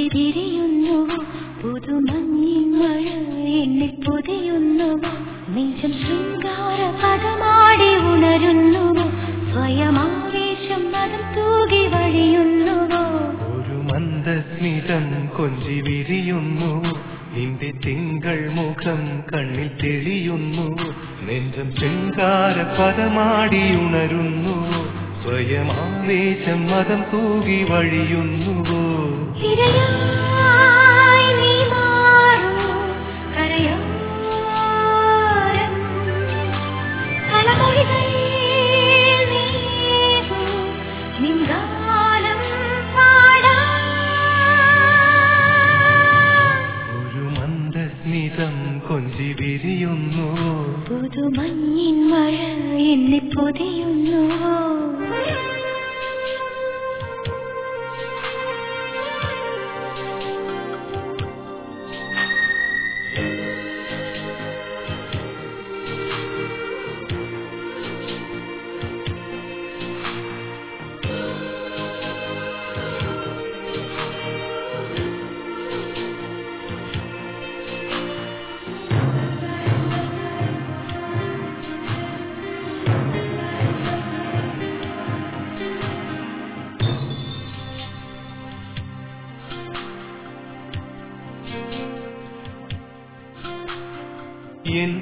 കൊഞ്ചി വിരിയുന്നു പുതുമഞ്ഞിൻ മഴ എന്നെ പൊതിയുന്നു നെഞ്ചം ശൃംഗാര പദമാടി ഉണരുന്നു സ്വയമാവേശം മതം തൂകി വഴിയുന്നുവോ ഒരു മന്ദസ്മിതം കൊഞ്ചി വിരിയുന്നു നിന്റെ തിങ്കൾ മുഖം കണ്ണിൽ തെളിയുന്നു നെഞ്ചം ശൃംഗാര പദമാടി ഉണരുന്നു സ്വയമാവേശം മതം തൂകി വഴിയുന്നുവോ തിരയായി നീ മാറൂ കരയോരം കളമൊഴികൾ നീകൂ നിൻഗാനം പാടാം ഒരു മന്ദസ്മിതം കൊഞ്ചി വിരിയുന്നു പുതുമഞ്ഞിൻ മഴ എന്നെ പൊതിയുന്നു എൻ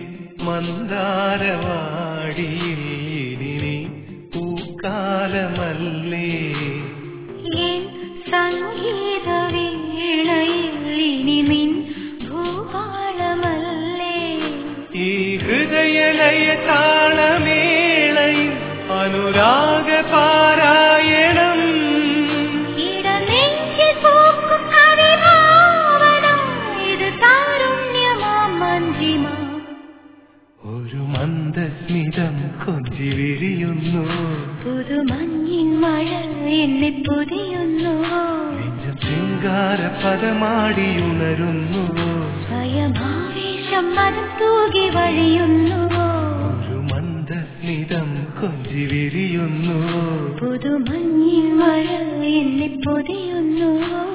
മന്ദാരവാടിയിൽ ഇനി നീ പൂക്കാലമല്ലേ എൻ സംഗീത വീണയിൽ ഇനി നിൻ ഭൂപാളമല്ലേ ഈ ഹൃദയലയ താളമേളയിൽ അനുരാഗ പാരായണം ഇടനെഞ്ചിൽ പൂക്കും കവിഭാവന ഇത് താരുണ്യമാം മഞ്ജിമ ഒരു മന്ദസ്മിതം കൊഞ്ചി വിരിയുന്നു പുതുമഞ്ഞിൻ മഴ എന്നെ പൊതിയുന്നു നെഞ്ചം ശൃംഗാര പദമാടി ഉണരുന്നു സ്വയമാവേശം മതം തൂകി വഴിയുന്നു ഒരു മന്ദസ്മിതം കൊഞ്ചി വിരിയുന്നു പുതുമഞ്ഞിൻ മഴ എന്നെ പൊതിയുന്നു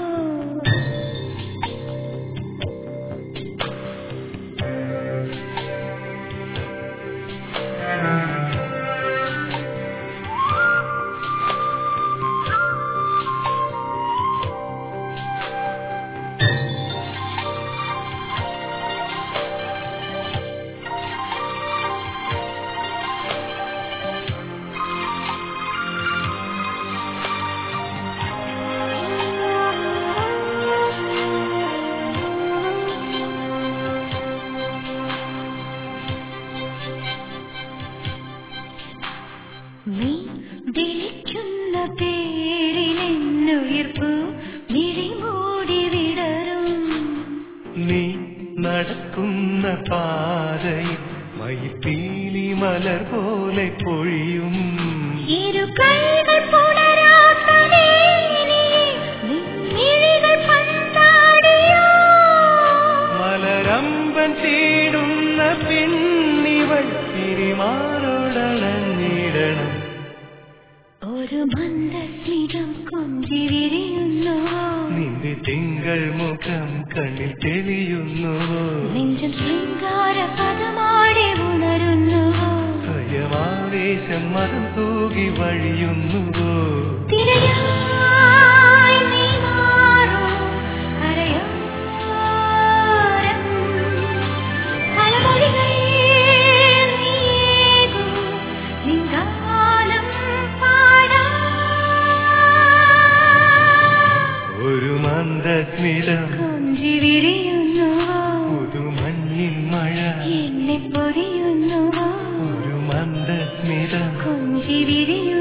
നീ വിളിക്കുന്ന പേരിലെന്നുയിർപ്പു മിഴിമൂടി വിടരും നീ നടക്കുന്ന പാതയിൽ മയിൽപ്പീലി മലർ പോലെ പൊഴിയും ഇരു കൈകൾ പുണരാത്ത മേനിയെ നിൻമിഴികൾ പന്താടിയോ മലരമ്പൻ ചീടുന്ന പിന്നിവൾ തിരിമാറോടണഞ്ഞിടണം ഒരു മന്ദസ്മിതം കൊഞ്ചി വിരിയുന്നു നിന്റെ തിങ്കൾ മുഖം കണ്ണിൽ തെളിയുന്നു നെഞ്ചം ശൃംഗാര പദമാടി ഉണരുന്നു സ്വയമാവേശം മതം തൂകി വഴിയുന്നുവോ തിരയായി നീ മാറൂ കരയോരം കളമൊഴികൾ നീകൂ നിൻഗാനം പാടാം ഒരു മന്ദസ്മിതം കൊഞ്ചി വിരിയുന്നു പുതുമഞ്ഞിൻ മഴ എന്നെ പൊതിയുന്നു ഒരു മന്ദസ്മിതം കൊഞ്ചി വിരിയുന്നു